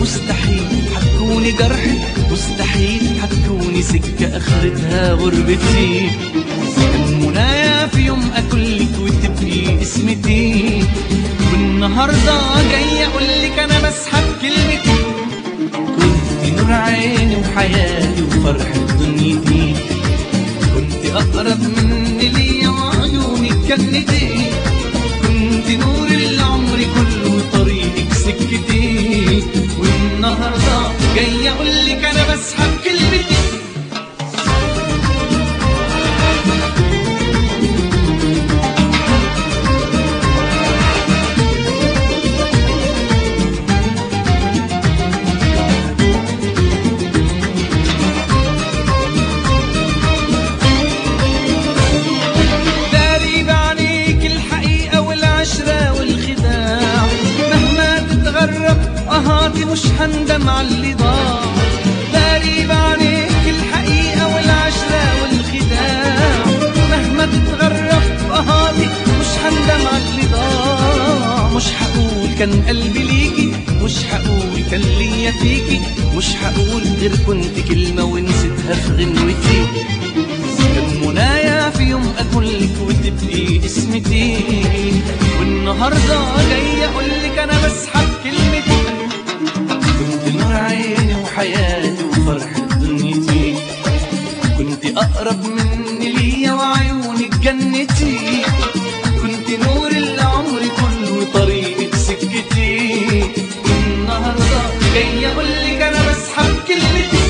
مستحيل حتكوني جرحي مستحيل حتكوني سكة اخرتها غربتي كان منايا في يوم اكلك وتبقي اسمتي والنهارده جاي اقول لك انا بسحب كلمتي كنت نور عيني وحياتي وفرحة دنيتي كنت أقرب مني ليا وعيونك جنتي كنت نور العمر كله طريقك سكتي والنهارده جاي أقول لك أنا بسحب كلمتي داري بعينيك الحقيقة والعشرة والخداع مهما تتغرب أهاتي مش هندم على اللي ضاع داري بعينيك الحقيقة والعشرة والخداع مهما تتغرب أهاتي مش هندم على اللي ضاع مش هقول كان قلبي ليكي مش هقول كان ليا فيكي مش هقول غير كنت كلمة ونسيتها في غنوتي كان منايا في يوم اقولك وتبقي اسمتي والنهارده جاي اقولك انا بسحب كلمتي كنت نور عيني وحياتي وفرحة دنيتي كنت اقرب مني ليا وعيونك جنتي كنت نور العمر كله طريقك سكتي والنهارده جاي اقولك انا بسحب كلمتي